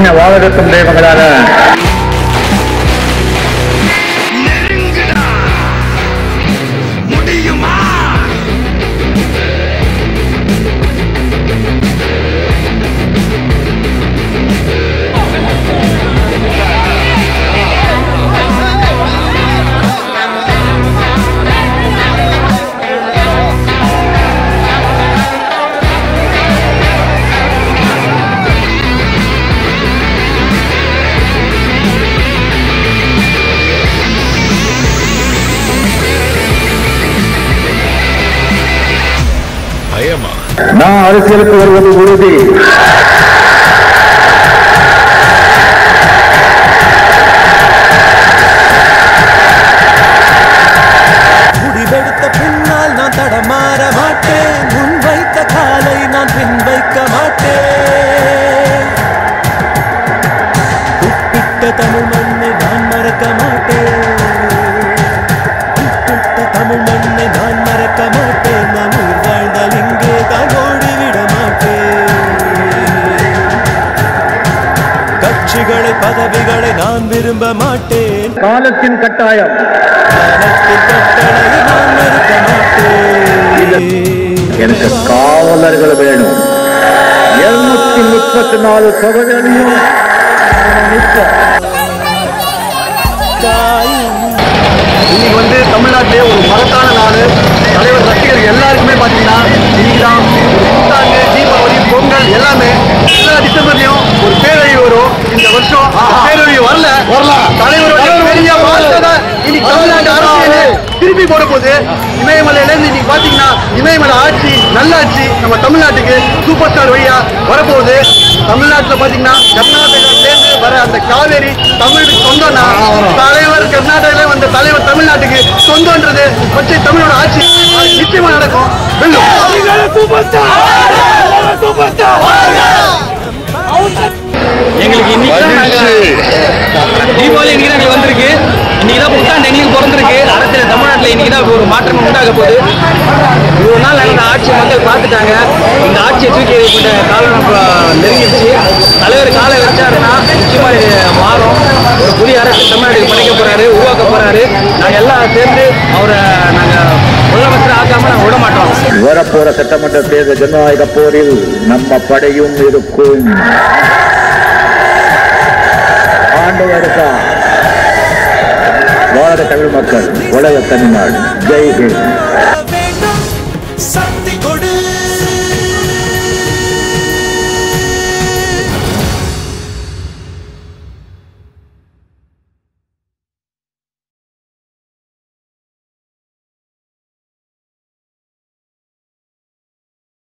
പിന്നെ വാഴകത്തും ദൈവങ്ങളാണ് நெருங்குடா முடியுமா பயமா நான் அரசியலுக்கு வருவது உறுதி முடிவெடுத்த பின்னால் நான் தடமாற மாட்டேன் முன் வைத்த காலை நான் பின் வைக்க மாட்டேன் உப்பிட்ட தமிழ் மண்ணை நான் மறக்க மாட்டேன் உப்பிட்ட தமிழ் மண்ணை நான் மறக்க மாட்டேன் நான் உயிர் வாழ்ந்தால் இங்கே தான் ஓடிவிட மாட்டேன் கட்சிகளை பதவிகளை நான் விரும்ப மாட்டேன் காலத்தின் கட்டாயம் காலத்தின் கட்டளை நான் மறுக்க மாட்டேன் எனக்கு காவலர்கள் வேணும் இருநூத்தி முப்பத்தி நாலு தொகுதிகளையும் தாயும் இன்னைக்கு வந்து தமிழ்நாட்டிலே ஒரு மகத்தான நாடு தலைவர் ரசிகர்கள் எல்லாருக்குமே பார்த்தீங்கன்னா இன்னைக்கு தான் புத்தாண்டு தீபாவளி பொங்கல் எல்லாமே எல்லா டிசம்பர்லயும் ஒரு பேரழிவு வரும் இந்த வருஷம் பேரழிவு வரல வரல தலைவருடைய பெரிய மாற்றத்தை இன்னைக்கு தமிழ்நாட்டு அரசியல் திருப்பி போட போகுது இமயமலையில இருந்து இன்னைக்கு பாத்தீங்கன்னா இமயமலை ஆட்சி நல்லாட்சி நம்ம தமிழ்நாட்டுக்கு சூப்பர் ஸ்டார் வழியா வரப்போகுது தமிழ்நாட்டுல பாத்தீங்கன்னா கர்நாடகால இருந்து வர அந்த காவேரி தமிழுக்கு சொந்தம்னா தலைவர் கர்நாடகால வந்த தலைவர் தமிழ்நாட்டுக்கு சொந்தம்ன்றது பச்சை தமிழோட ஆட்சி நிச்சயமா நடக்கும் எங்களுக்கு இன்னைக்கு தான் நாங்க- தீபாவளி இன்னைக்கு தான் வந்திருக்கு இன்னைக்கு தான் புத்தாண்டு எங்களுக்கு பிறந்திருக்கு அரசியல் தமிழ்நாட்டில் இன்னைக்கு தான் ஒரு மாற்றம் உண்டாக போகுது இவ்வளவு நாள் நடந்த ஆட்சி மக்கள் பார்த்துட்டாங்க இந்த ஆட்சியை தூக்கி எறியப்பட்ட காலம் இப்ப நெருங்கிடுச்சு தலைவர் காலை வச்சாருன்னா நிச்சயமா இது மாறும் ஒரு புதிய அரசு தமிழ்நாட்டுக்கு படைக்க போறாரு உருவாக்க போறாரு நாங்க எல்லாம் சேர்ந்து அவரை நாங்க முதலமைச்சர் ஆக்காம நாங்க விட மாட்டோம் வரப்போற சட்டமன்ற தேர்தல் ஜனநாயக போரில் நம்ம படையும் இருக்கும் ஆண்டு வருஷா வாழ்க தமிழ் மக்கள் உலக தமிழ்நாடு ஜெய் ஹிந்த் வேண்டும் சக்தி கொடு